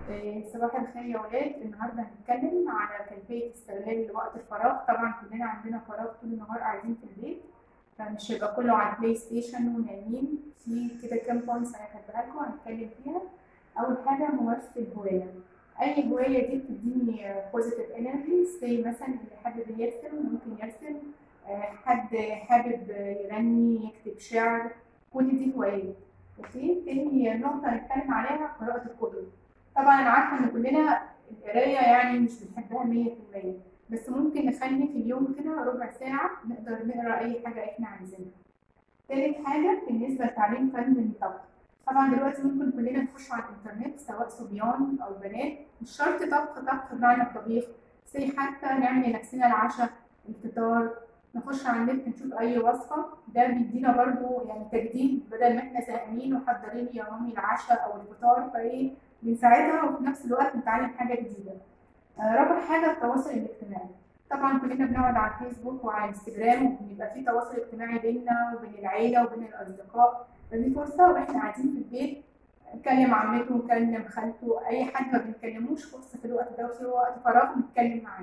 آه، صباح الخير يا ولاد النهارده هنتكلم على كيفية استغلال وقت الفراغ طبعا كلنا عندنا فراغ طول النهار قاعدين في البيت فمش هيبقى كله على البلاي ستيشن ونايمين في كده كام بوينتس انا كاتباها لكم هنتكلم فيها اول حاجة ممارسة الهواية اي هواية دي بتديني بوزيتيف انرجي زي مثلا اللي حابب يرسم ممكن يرسم آه، حد حابب يغني يكتب شعر كل دي هوايات اوكي تاني نقطة هنتكلم عليها قراءة الكتب طبعا انا عارفه ان كلنا القرايه يعني مش بنحبها 100% بس ممكن نخلي في اليوم كده ربع ساعه نقدر نقرا اي حاجه احنا عايزينها تالت حاجه بالنسبه لتعليم فن الطبخ طبعا دلوقتي ممكن كلنا نخش على الانترنت سواء صبيان او بنات مش شرط طبخ طبخ بمعنى الطبيخ زي حتى نعمل لنفسنا العشاء الفطار نخش على النت نشوف اي وصفه ده بيدينا برضو يعني تجديد بدل ما احنا زهقانين وحضرين يا مامي العشاء او الفطار فايه بنساعدها وفي نفس الوقت نتعلم حاجه جديده آه، رابع حاجه التواصل الاجتماعي طبعا كلنا بنقعد على الفيسبوك وعلى الانستجرام وبيبقى في تواصل اجتماعي بيننا وبين العيله وبين الاصدقاء فدي فرصه واحنا قاعدين في البيت نكلم عمته نكلم خالته اي حد ما بنكلموش فرصه في الوقت ده وفي وقت فراغ نتكلم معاه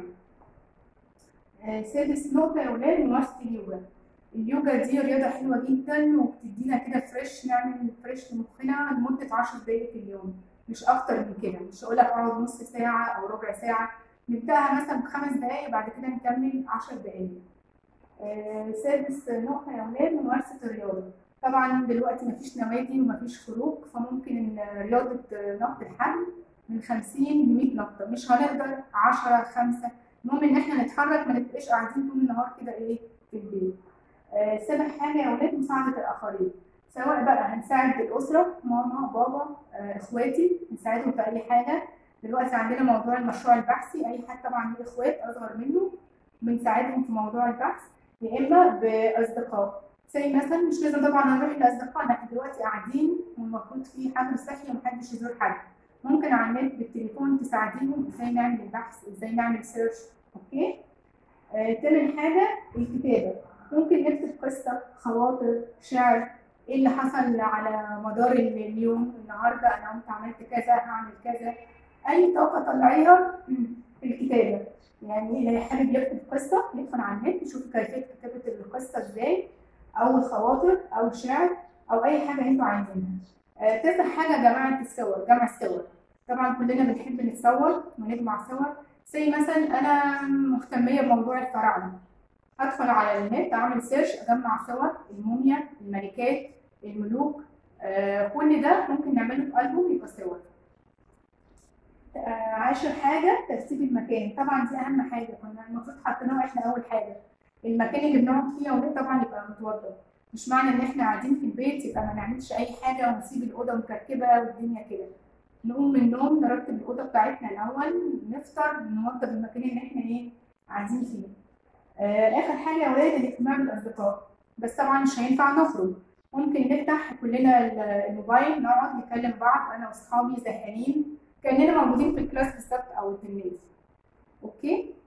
آه، سادس نقطه يا ولاد ممارسه اليوجا اليوجا دي رياضه حلوه جدا وبتدينا كده فريش نعمل فريش لمخنا لمده 10 دقائق في اليوم مش اكتر من كده مش هقول لك اقعد نص ساعه او ربع ساعه نبداها مثلا بخمس دقائق بعد كده نكمل 10 دقائق آه، سادس نقطه يا ولاد ممارسه الرياضه طبعا دلوقتي مفيش نوادي ومفيش خروج فممكن إن رياضه نط الحبل من 50 ل 100 نطه مش هنقدر 10 5 المهم ان احنا نتحرك ما نبقاش قاعدين طول النهار كده ايه في البيت آه، سابع حاجه يا ولاد مساعده الاخرين سواء بقى هنساعد الأسرة ماما بابا آه، إخواتي نساعدهم في أي حاجة دلوقتي عندنا موضوع المشروع البحثي أي حد طبعا ليه إخوات أصغر منه بنساعدهم في موضوع البحث يا إما بأصدقاء زي مثلا مش لازم طبعا نروح لأصدقائنا احنا دلوقتي قاعدين والمفروض في حجر صحي ومحدش يزور حد ممكن على النت بالتليفون تساعديهم ازاي نعمل البحث ازاي نعمل سيرش اوكي آه، تامن حاجة الكتابة ممكن نكتب قصة خواطر شعر ايه اللي حصل على مدار اليوم النهارده انا قمت عملت كذا هعمل كذا اي طاقه طلعيها في الكتابه يعني اللي حابب يكتب قصه يدخل على النت يشوف كيفيه كتابه القصه ازاي او الخواطر او الشعر او اي حاجه انتوا عايزينها آه، تاسع حاجه جماعه الصور جمع الصور طبعا كلنا بنحب نتصور ونجمع صور زي مثلا انا مهتميه بموضوع الفراعنه هدخل على النت اعمل سيرش اجمع صور الموميا الملكات الملوك آه كل ده ممكن نعمله في ألبوم يبقى صور آه عاشر حاجة ترتيب المكان طبعا دي أهم حاجة كنا المفروض حطيناها إحنا أول حاجة المكان اللي بنقعد فيه أولاد طبعا يبقى متوضب مش معنى إن إحنا قاعدين في البيت يبقى ما نعملش أي حاجة ونسيب الأوضة مكركبة والدنيا كده نقوم من النوم نرتب الأوضة بتاعتنا الأول نفطر نوضب المكان اللي إحنا إيه قاعدين فيه آه آخر حاجة يا ولاد الاجتماع بالأصدقاء بس طبعا مش هينفع نخرج ممكن نفتح كلنا الموبايل نقعد نكلم بعض انا واصحابي زهقانين كاننا موجودين في الكلاس بالظبط او في النادي اوكي